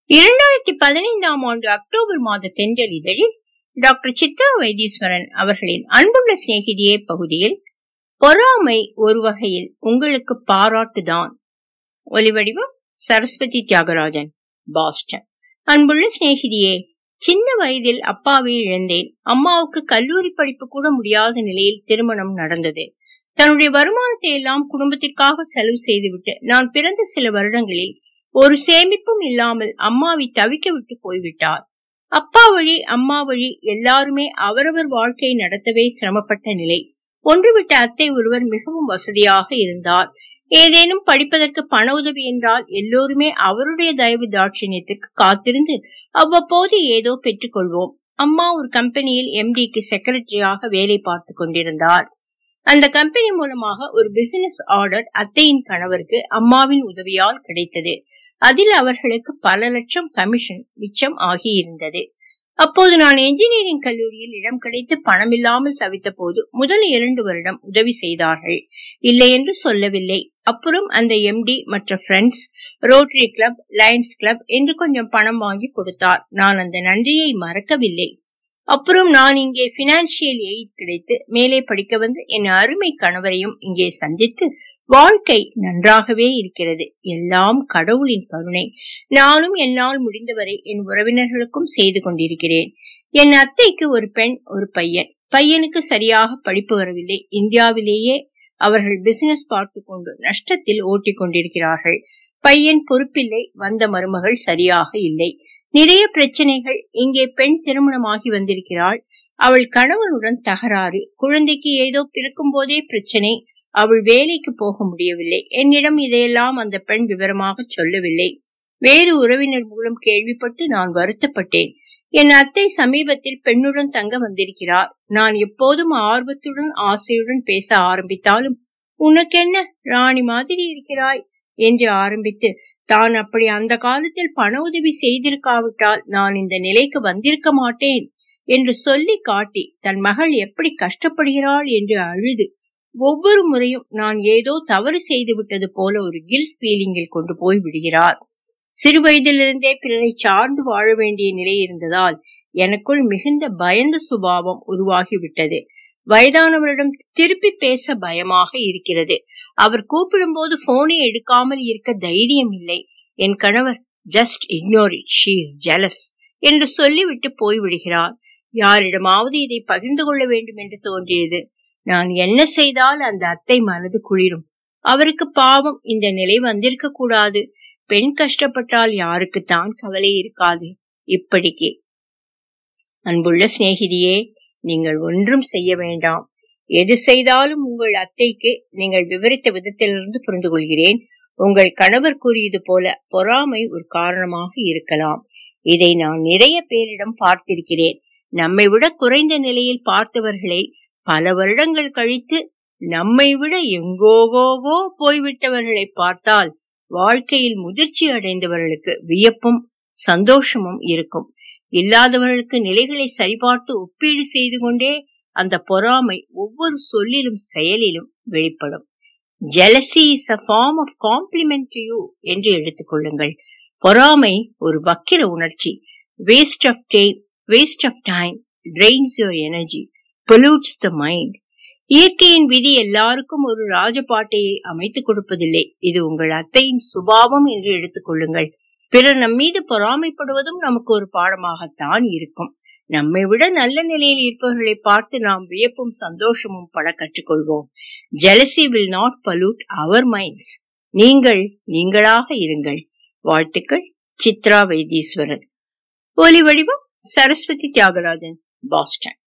இரண்டாயிரத்தி பதினைந்தாம் ஆண்டு அக்டோபர் மாத தென்றல் இதழில் டாக்டர் சித்ரா வைத்தீஸ்வரன் அவர்களின் அன்புள்ள சிநேகிதியே பகுதியில் பொறாமை ஒரு வகையில் உங்களுக்கு பாராட்டுதான் ஒலிவடிவம் சரஸ்வதி தியாகராஜன் பாஸ்டன் அன்புள்ள சிநேகிதியே சின்ன வயதில் அப்பாவை இழந்தேன் அம்மாவுக்கு கல்லூரி படிப்பு கூட முடியாத நிலையில் திருமணம் நடந்தது தன்னுடைய வருமானத்தை எல்லாம் குடும்பத்திற்காக செலவு செய்துவிட்டு நான் பிறந்த சில வருடங்களில் ஒரு சேமிப்பும் இல்லாமல் அம்மாவை தவிக்க விட்டு போய்விட்டார் அப்பா வழி அம்மா வழி எல்லாருமே அவரவர் வாழ்க்கை நடத்தவே சிரமப்பட்ட நிலை ஒன்றுவிட்ட அத்தை ஒருவர் மிகவும் வசதியாக இருந்தார் ஏதேனும் படிப்பதற்கு பண உதவி என்றால் எல்லோருமே அவருடைய தயவு தாட்சிணியத்திற்கு காத்திருந்து அவ்வப்போது ஏதோ பெற்றுக்கொள்வோம் அம்மா ஒரு கம்பெனியில் எம்டிக்கு செக்ரட்டரியாக வேலை பார்த்து கொண்டிருந்தார் அந்த கம்பெனி மூலமாக ஒரு பிசினஸ் ஆர்டர் அத்தையின் கணவருக்கு அம்மாவின் உதவியால் கிடைத்தது அதில் அவர்களுக்கு பல லட்சம் கமிஷன் மிச்சம் ஆகியிருந்தது அப்போது நான் என்ஜினியரிங் கல்லூரியில் இடம் கிடைத்து பணமில்லாமல் தவித்த போது முதல் இரண்டு வருடம் உதவி செய்தார்கள் இல்லை என்று சொல்லவில்லை அப்புறம் அந்த எம்டி மற்ற friends rotary club lions club என்று கொஞ்சம் பணம் வாங்கி கொடுத்தார் நான் அந்த நன்றியை மறக்கவில்லை அப்புறம் நான் இங்கே பினான்சியல் எய்ட் கிடைத்து மேலே படிக்க வந்து என் அருமை கணவரையும் இங்கே சந்தித்து வாழ்க்கை நன்றாகவே இருக்கிறது எல்லாம் கடவுளின் கருணை நானும் என்னால் முடிந்தவரை என் உறவினர்களுக்கும் செய்து கொண்டிருக்கிறேன் என் அத்தைக்கு ஒரு பெண் ஒரு பையன் பையனுக்கு சரியாக படிப்பு வரவில்லை இந்தியாவிலேயே அவர்கள் பிசினஸ் பார்த்து கொண்டு நஷ்டத்தில் ஓட்டிக் கொண்டிருக்கிறார்கள் பையன் பொறுப்பில்லை வந்த மருமகள் சரியாக இல்லை நிறைய பிரச்சனைகள் இங்கே பெண் திருமணமாகி வந்திருக்கிறாள் அவள் கணவனுடன் தகராறு குழந்தைக்கு ஏதோ பிறக்கும் போதே பிரச்சனை அவள் வேலைக்கு போக முடியவில்லை என்னிடம் இதையெல்லாம் அந்த பெண் விவரமாக சொல்லவில்லை வேறு உறவினர் மூலம் கேள்விப்பட்டு நான் வருத்தப்பட்டேன் என் அத்தை சமீபத்தில் பெண்ணுடன் தங்க வந்திருக்கிறார் நான் எப்போதும் ஆர்வத்துடன் ஆசையுடன் பேச ஆரம்பித்தாலும் உனக்கென்ன ராணி மாதிரி இருக்கிறாய் என்று ஆரம்பித்து தான் அப்படி அந்த காலத்தில் பண உதவி செய்திருக்காவிட்டால் நான் இந்த நிலைக்கு வந்திருக்க மாட்டேன் என்று சொல்லி காட்டி தன் மகள் எப்படி கஷ்டப்படுகிறாள் என்று அழுது ஒவ்வொரு முறையும் நான் ஏதோ தவறு செய்து விட்டது போல ஒரு கில்ட் ஃபீலிங்கில் கொண்டு போய் விடுகிறார் சிறு வயதிலிருந்தே பிறரை சார்ந்து வாழ வேண்டிய நிலை இருந்ததால் எனக்குள் மிகுந்த பயந்த சுபாவம் உருவாகிவிட்டது வயதானவரிடம் திருப்பி பேச பயமாக இருக்கிறது அவர் கூப்பிடும் போது போனை எடுக்காமல் இருக்க தைரியம் இல்லை என் கணவர் just ignore it she is jealous என்று சொல்லிவிட்டு போய்விடுகிறார் யாரிடமாவது இதை பகிர்ந்து கொள்ள வேண்டும் என்று தோன்றியது நான் என்ன செய்தால் அந்த அத்தை மனது குளிரும் அவருக்கு பாவம் இந்த நிலை வந்திருக்க கூடாது பெண் கஷ்டப்பட்டால் யாருக்குத்தான் கவலை இருக்காது இப்படிக்கு அன்புள்ள சிநேகிதியே நீங்கள் ஒன்றும் செய்ய வேண்டாம் எது செய்தாலும் உங்கள் அத்தைக்கு நீங்கள் விவரித்த விதத்திலிருந்து புரிந்து கொள்கிறேன் உங்கள் கணவர் கூறியது போல பொறாமை ஒரு காரணமாக இருக்கலாம் இதை நான் நிறைய பேரிடம் பார்த்திருக்கிறேன் நம்மை விட குறைந்த நிலையில் பார்த்தவர்களை பல வருடங்கள் கழித்து நம்மை விட எங்கோகோகோ போய்விட்டவர்களை பார்த்தால் வாழ்க்கையில் முதிர்ச்சி அடைந்தவர்களுக்கு வியப்பும் சந்தோஷமும் இருக்கும் இல்லாதவர்களுக்கு நிலைகளை சரிபார்த்து ஒப்பீடு செய்து கொண்டே அந்த பொறாமை ஒவ்வொரு சொல்லிலும் செயலிலும் வெளிப்படும் jealousy is a form of compliment to you என்று எடுத்துக்கொள்ளுங்கள் பொறாமை ஒரு வக்கிர உணர்ச்சி waste of time waste of time drains your energy pollutes the mind இயற்கையின் விதி எல்லாருக்கும் ஒரு ராஜபாட்டையை அமைத்துக் கொடுப்பதில்லை இது உங்கள் அத்தையின் சுபாவம் என்று எடுத்துக்கொள்ளுங்கள் பிறர் நம் மீது பொறாமைப்படுவதும் நமக்கு ஒரு பாடமாகத்தான் இருக்கும் நம்மை விட நல்ல நிலையில் இருப்பவர்களை பார்த்து நாம் வியப்பும் சந்தோஷமும் பட கற்றுக்கொள்வோம் jealousy will not pollute our minds நீங்கள் நீங்களாக இருங்கள் வாழ்த்துக்கள் சித்ரா வைத்தீஸ்வரன் ஒலி வடிவம் சரஸ்வதி தியாகராஜன் பாஸ்டன்